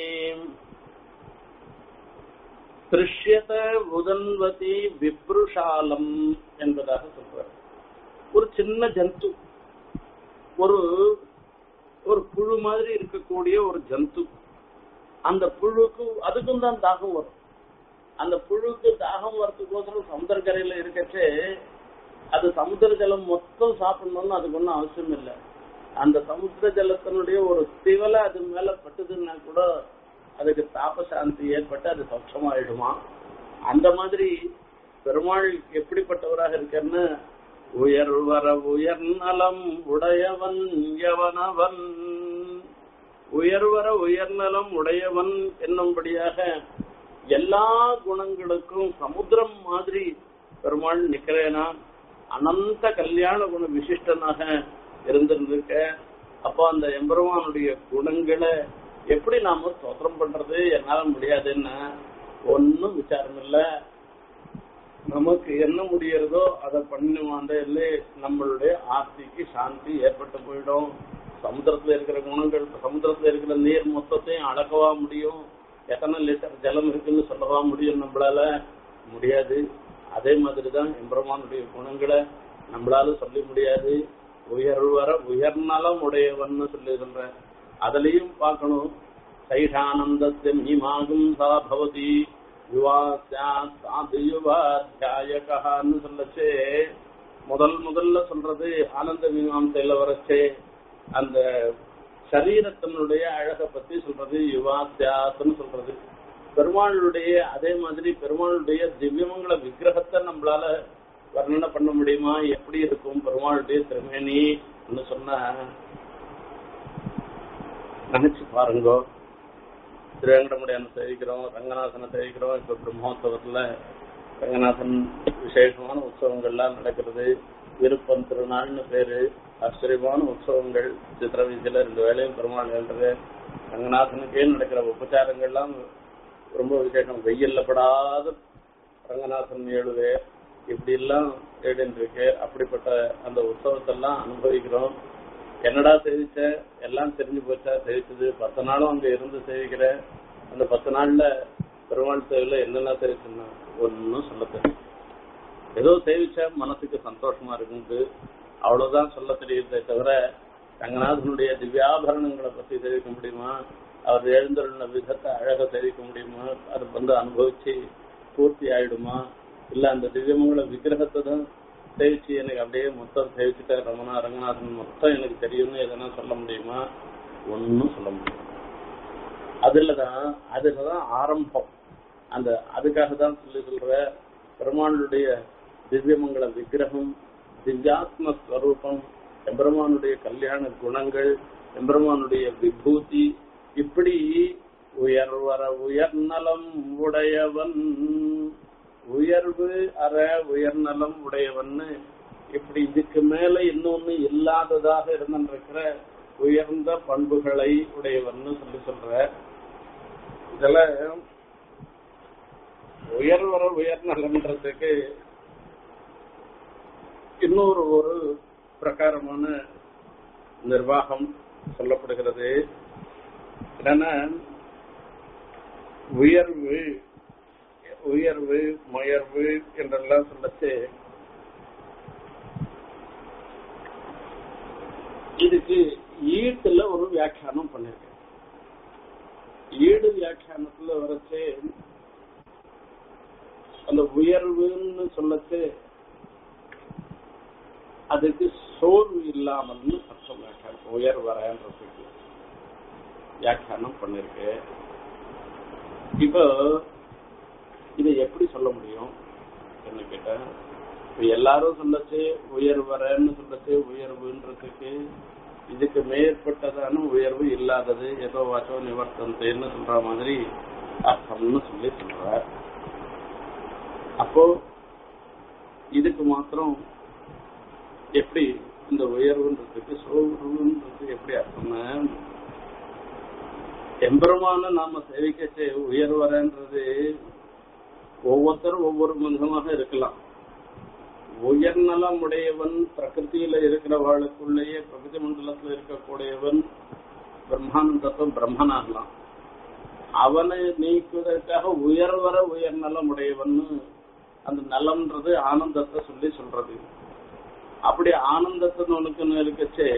திருஷ்யத உதன்வதி விப்ருஷாலம் என்பதாக சொல்றார் ஒரு சின்ன ஜந்து ஒரு ஒரு புழு மாதிரி இருக்கக்கூடிய ஒரு ஜந்து அந்த புழுக்கு அதுக்கும் தான் தாகம் வரும் அந்த புழுக்கு தாகம் வரத்துக்கோசரம் சமுத்திரக்கரையில இருக்கச்சே அது சமுத்திர ஜலம் மொத்தம் சாப்பிடணும்னு அதுக்கு ஒன்றும் அவசியம் இல்லை அந்த சமுத்திர ஜலத்தினுடைய ஒரு திவலை அது மேல பட்டுதுன்னா கூட அதுக்கு தாப சாந்தி ஏற்பட்டு அது சௌட்சமாயிடுமா அந்த மாதிரி பெருமாள் எப்படிப்பட்டவராக இருக்காருன்னு உயர்வர உயர்நலம் உடையவன் எவனவன் உயர்வர உயர்நலம் உடையவன் என்னும்படியாக எல்லா குணங்களுக்கும் சமுத்திரம் மாதிரி பெருமாள் நிக்கிறேனா அனந்த கல்யாண குண விசிஷ்டனாக இருந்திருந்திருக்க அப்போ அந்த எம்பெருமானுடைய குணங்களை எப்படி நாம ஸ்தோத்திரம் பண்றது என்னால முடியாதுன்னா ஒன்னும் விசாரம் இல்ல நமக்கு என்ன முடியறதோ அதை பண்ணுவாண்ட இல்லை நம்மளுடைய ஆர்த்திக்கு சாந்தி ஏற்பட்டு போயிடும் சமுத்திரத்துல இருக்கிற குணங்கள் சமுத்திரத்துல இருக்கிற நீர் மொத்தத்தையும் அளக்கவா முடியும் எத்தனை லிட்டர் ஜலம் இருக்குன்னு சொல்லவா முடியும் நம்மளால முடியாது அதே மாதிரிதான் எம்பெருமானுடைய குணங்களை நம்மளால சொல்ல முடியாது உயர்வர உயர்நலம் உடையவன்னு சொல்லி சொல்ற அதுலயும் பார்க்கணும் சைஷானந்தத்தின் இமாகும் சா பவதி யுவா சாது யுவாத்தியாயகான்னு சொல்லச்சே முதல் முதல்ல சொல்றது ஆனந்த மீமாசையில வரச்சே அந்த சரீரத்தினுடைய அழகை பத்தி சொல்றது யுவாத்தியாசன்னு சொல்றது பெருமாளுடைய அதே மாதிரி பெருமாளுடைய திவ்யமங்கள விக்கிரகத்தை நம்மளால வர்ணனை பண்ண முடியுமா எப்படி இருக்கும் பெருமாளுடைய திருமேனின்னு சொன்ன நினைச்சு பாருங்க திருவேங்கடமுடியான சேவிக்கிறோம் ரங்கநாதனை சேவிக்கிறோம் இப்ப பிரம்மோத்சவத்துல ரங்கநாதன் விசேஷமான உற்சவங்கள்லாம் நடக்கிறது விருப்பம் திருநாள்னு பேரு ஆச்சரியமான உற்சவங்கள் சித்திர வீதியில ரெண்டு வேலையும் பெருமாள் எழுறது ரங்கநாதனுக்கே நடக்கிற உபச்சாரங்கள்லாம் ரொம்ப விசேஷம் வெயில்ல படாத ரங்கநாதன் எழுது இப்படி எல்லாம் இருக்கு அப்படிப்பட்ட அந்த உற்சவத்தெல்லாம் அனுபவிக்கிறோம் என்னடா சேவிச்ச எல்லாம் தெரிஞ்சு போச்சா சேவிச்சது பத்து நாளும் அங்க இருந்து சேவிக்கிற அந்த பத்து நாள்ல பெருமாள் சேவையில என்னென்ன சேவிச்சுன்னா ஒன்னும் சொல்ல தெரியும் ஏதோ சேவிச்சா மனசுக்கு சந்தோஷமா இருக்குது அவ்வளவுதான் சொல்ல தெரியுதே தவிர ரங்கநாதனுடைய திவ்யாபரணங்களை பத்தி தெரிவிக்க முடியுமா அவர் எழுந்துள்ள விதத்தை அழக தெரிவிக்க முடியுமா அது வந்து அனுபவிச்சு பூர்த்தி ஆயிடுமா இல்ல அந்த திவ்யமங்கள விக்கிரகத்தை தான் சேவிச்சு எனக்கு அப்படியே மொத்தம் சேவிச்சுட்ட ரமணா ரங்கநாதன் மொத்தம் எனக்கு தெரியும்னு எதனா சொல்ல முடியுமா ஒன்னும் சொல்ல முடியும் அதுலதான் அதுலதான் ஆரம்பம் அந்த அதுக்காக தான் சொல்லி சொல்ற பெருமாளுடைய திவ்யமங்கள விக்கிரகம் திவ்யாத்ம ஸ்வரூபம் எம்பெருமானுடைய கல்யாண குணங்கள் எம்பெருமானுடைய விபூதி இப்படி உயர்வர உயர்நலம் உடையவன் உயர்வு அற உயர்நலம் உடையவன்னு இப்படி இதுக்கு மேல இன்னொன்னு இல்லாததாக இருந்திருக்கிற உயர்ந்த பண்புகளை உடையவன்னு சொல்லி சொல்ற இதுல உயர்வர உயர்நலம்ன்றதுக்கு இன்னொரு ஒரு பிரகாரமான நிர்வாகம் சொல்லப்படுகிறது என்னன்னா உயர்வு உயர்வு முயர்வு என்றெல்லாம் சொல்லச்சு இதுக்கு ஈட்டுல ஒரு வியாக்கியானம் பண்ணிருக்கேன் ஈடு வியாக்கியானத்துல வரச்சு அந்த உயர்வுன்னு சொல்லச்சு அதுக்கு சோர்வு இல்லாமல்னு அர்த்தம் வியாக்கியானம் உயர் வரன்றதுக்கு வியாக்கியானம் பண்ணிருக்கு இப்போ இதை எப்படி சொல்ல முடியும் என்ன கேட்டேன் இப்ப எல்லாரும் சொல்லச்சு உயர் வரன்னு சொல்லச்சு உயர்வுன்றதுக்கு இதுக்கு மேற்பட்டதான உயர்வு இல்லாதது ஏதோ வாச்சோ நிவர்த்தந்தேன்னு சொல்ற மாதிரி அர்த்தம்னு சொல்லி சொல்ற அப்போ இதுக்கு மாத்திரம் எப்படி இந்த உயர்வுன்றதுக்கு சோர்வுன்றது எப்படி அர்த்தம்னா எம்பெருமான நாம சேவிக்கச்சே உயர்வரன்றது ஒவ்வொருத்தரும் ஒவ்வொரு விதமாக இருக்கலாம் உயர்நலம் உடையவன் பிரகிருதியில இருக்கிறவாளுக்குள்ளேயே பிரகிருதி மண்டலத்துல இருக்கக்கூடியவன் பிரம்மானந்தத்துவம் பிரம்மனாகலாம் அவனை நீக்குவதற்காக உயர்வர உயர்நலம் உடையவன் அந்த நலம்ன்றது ஆனந்தத்தை சொல்லி சொல்றது அப்படி ஆனந்தத்தை உனக்கு இருக்கச்சே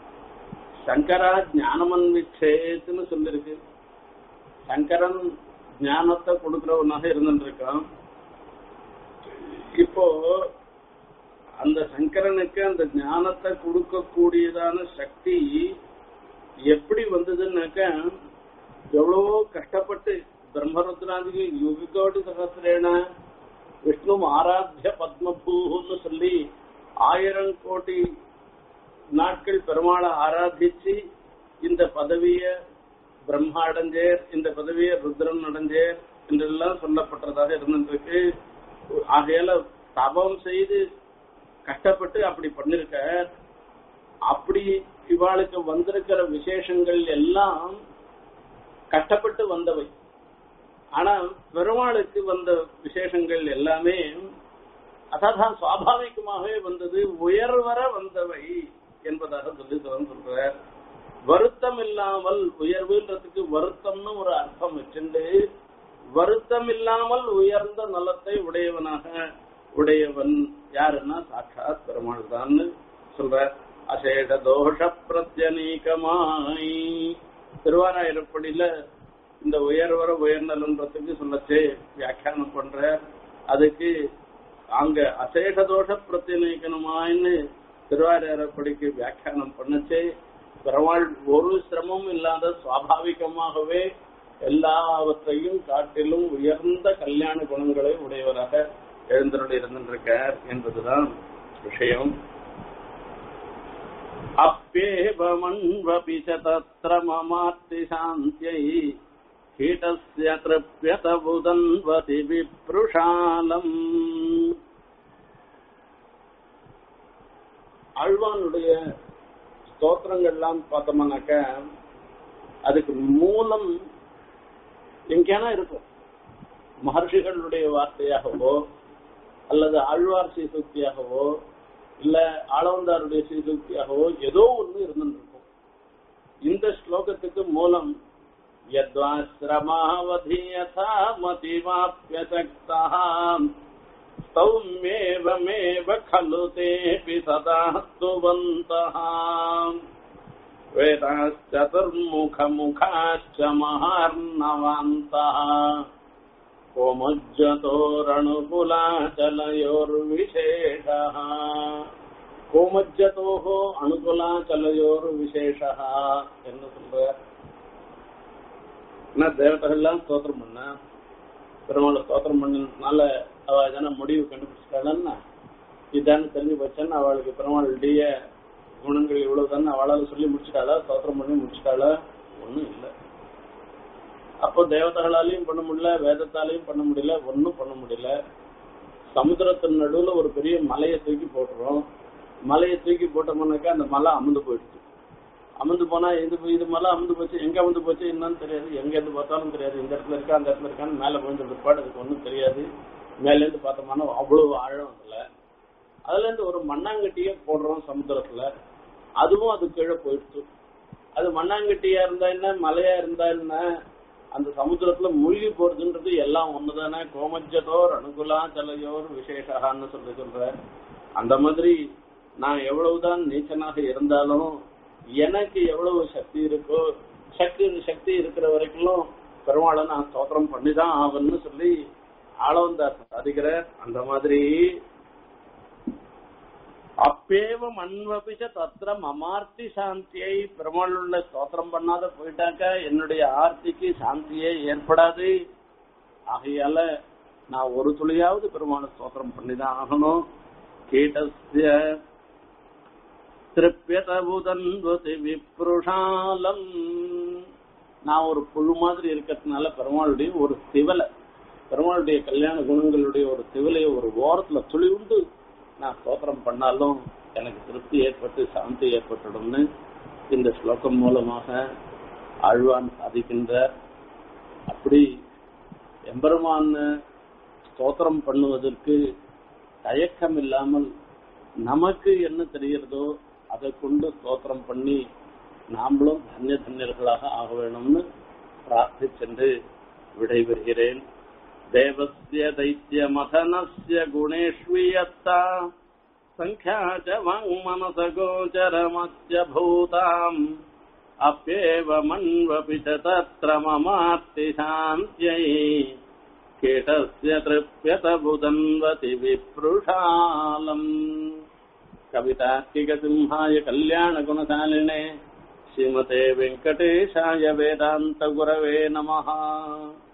சங்கரா ஞானமன்விச்சேத்துன்னு சொல்லிருக்கு சங்கரன் ஞானத்தை கொடுக்கிறவனாக இருந்துட்டு இருக்கான் இப்போ அந்த சங்கரனுக்கு அந்த ஞானத்தை கொடுக்கக்கூடியதான சக்தி எப்படி வந்ததுன்னாக்க எவ்வளவோ கஷ்டப்பட்டு பிரம்மருத்ராதிக்கு யுகோடி சகசிரேன விஷ்ணு ஆராத்திய பத்மபூன்னு சொல்லி ஆயிரம் கோடி நாட்கள் பெருமாளை ஆராதிச்சு இந்த பதவிய பிரம்மா அடைஞ்சேர் இந்த பதவியை ருத்ரன் அடைஞ்சேர் என்றெல்லாம் சொல்லப்பட்டதாக இருந்திருக்கு ஆகையால தபம் செய்து கஷ்டப்பட்டு அப்படி பண்ணிருக்க அப்படி இவாளுக்கு வந்திருக்கிற விசேஷங்கள் எல்லாம் கஷ்டப்பட்டு வந்தவை ஆனா பெருமாளுக்கு வந்த விசேஷங்கள் எல்லாமே அதான் சுவாபாவிகமாகவே வந்தது உயர்வர வந்தவை என்பதாக சொல்லி சொல்றார் வருத்தம் இல்லாமல் உயர்வுன்றதுக்கு வருத்தம்னு ஒரு அர்த்தம் வச்சுண்டு வருத்தம் இல்லாமல் உயர்ந்த நலத்தை உடையவனாக உடையவன் யாருன்னா சாட்சாத் பெருமாள் தான் சொல்ற அசேஷ தோஷ பிரத்யநீகமாய் திருவாராயிரப்படியில இந்த உயர்வர உயர்நலன்றதுக்கு சொல்லச்சே வியாக்கியானம் பண்ற அதுக்கு அங்க அசேஷ தோஷ பிரத்யநீகமாயின்னு திருவாரூரப்படிக்கு வியாக்கியானம் பண்ணச்சே பெருமாள் ஒரு சிரமம் இல்லாத சுவாபாவிகமாகவே எல்லாவற்றையும் காட்டிலும் உயர்ந்த கல்யாண குணங்களை உடையவராக எழுந்தருள் இருந்திருக்கார் என்பதுதான் விஷயம் அப்பியேவமன்வபி தத்திர மமார்த்தி சாந்தியை கீட்டஸ்ய திருப்யத புதன்வதி விப்ருஷாலம் ஆழ்வானுடைய ஸ்தோத்திரங்கள்லாம் பார்த்தோம்னாக்க அதுக்கு மூலம் எங்கேனா இருக்கும் மகர்ஷிகளுடைய வார்த்தையாகவோ அல்லது ஆழ்வார் சீசுக்தியாகவோ இல்ல ஆளவந்தாருடைய சீசுக்தியாகவோ ஏதோ ஒண்ணு இருந்துருக்கும் இந்த ஸ்லோகத்துக்கு மூலம் யத்வாசிரமாவதீயதா மதிவாப்பியசக்தா सौम्येवमेव खलु तेऽपि सदा स्तुवन्तः वेदाश्चतुर्मुखमुखाश्च महार्णवान्तः कोमज्जतोरनुकुलाचलयोर्विशेषः கோமஜ்ஜதோஹ அனுகுலாச்சலையோர் விசேஷா என்ன சொல்ற என்ன தேவதைகள்லாம் ஸ்தோத்திரம் பண்ண பெருமாளை ஸ்தோத்திரம் பண்ணதுனால அவ எதனா முடிவு கண்டுபிடிச்சிட்டாளன்னா இதான்னு தெரிஞ்சு போச்சேன்னு அவளுக்கு பெருமாளுடைய குணங்கள் இவ்வளவுதானே அவளால சொல்லி முடிச்சிட்டாளா ஸ்தோத்திரம் பண்ணி முடிச்சிட்டாளா ஒண்ணும் இல்லை அப்போ தேவதைகளாலையும் பண்ண முடியல வேதத்தாலையும் பண்ண முடியல ஒன்னும் பண்ண முடியல சமுத்திரத்தின் நடுவுல ஒரு பெரிய மலையை தூக்கி போட்டுறோம் மலையை தூக்கி போட்டோம்னாக்கா அந்த மலை அமுந்து போயிடுச்சு அமுந்து போனா இது இது மலை அமுந்து போச்சு எங்க அமுந்து போச்சு என்னன்னு தெரியாது எங்க இருந்து பார்த்தாலும் தெரியாது இந்த இடத்துல இருக்கா அந்த இடத்துல இருக்கான்னு மேல விழுந்த பிற்பாடு அதுக்கு ஒன்றும் தெரியாது மேல இருந்து பார்த்தோம்னா அவ்வளவு ஆழம் அதுல அதுல இருந்து ஒரு மண்ணாங்கட்டியே போடுறோம் சமுத்திரத்துல அதுவும் அது கீழே போயிடுச்சு அது மண்ணாங்கட்டியா இருந்தா என்ன மலையா இருந்தா என்ன அந்த சமுத்திரத்துல மூழ்கி போறதுன்றது எல்லாம் ஒண்ணுதானே கோமஜதோர் அனுகுலா சலையோர் விசேஷகான்னு சொல்லி சொல்ற அந்த மாதிரி நான் எவ்வளவுதான் நீச்சனாக இருந்தாலும் எனக்கு எவ்வளவு சக்தி இருக்கோ சக்தி சக்தி இருக்கிற வரைக்கும் பெருமாளை நான் ஸ்தோத்திரம் பண்ணிதான் ஆகணும்னு சொல்லி ஆளவந்தார் சாதிக்கிறார் அந்த மாதிரி அப்பேவம் அன்வபிச்ச தத்திர மமார்த்தி சாந்தியை பெருமாளுள்ள ஸ்தோத்திரம் பண்ணாத போயிட்டாக்க என்னுடைய ஆர்த்திக்கு சாந்தியே ஏற்படாது ஆகையால நான் ஒரு துளியாவது பெருமாளை ஸ்தோத்திரம் பண்ணிதான் ஆகணும் கீட்டஸ்ய திருப்பியதபுதன்வதி விப்ருஷாலம் நான் ஒரு புழு மாதிரி இருக்கிறதுனால பெருமாளுடைய ஒரு திவலை பெருமாளுடைய கல்யாண குணங்களுடைய ஒரு திவலையை ஒரு ஓரத்துல துளி உண்டு நான் ஸ்தோத்திரம் பண்ணாலும் எனக்கு திருப்தி ஏற்பட்டு சாந்தி ஏற்பட்டுடும்னு இந்த ஸ்லோகம் மூலமாக ஆழ்வான் சாதிக்கின்றார் அப்படி எம்பெருமான் ஸ்தோத்திரம் பண்ணுவதற்கு தயக்கம் இல்லாமல் நமக்கு என்ன தெரிகிறதோ அதை கொண்டு ஸ்தோத்திரம் பண்ணி நாமளும் தன்ய தன்யர்களாக ஆக வேணும்னு பிரார்த்திச்சென்று விடைபெறுகிறேன் தேவஸ்ய தைத்திய மதனஸ்ய குணேஷ்வியத்தா சங்கியா ச வாங்மனச கோச்சரமத்ய பூதாம் अप्येवमन्वपि च तत्र ममार्तिशान्त्यै कीटस्य तृप्यत बुदन्वति विप्रुषालम् कवितार्किकसिंहाय कल्याणगुणशालिने श्रीमते वेङ्कटेशाय वेदान्तगुरवे नमः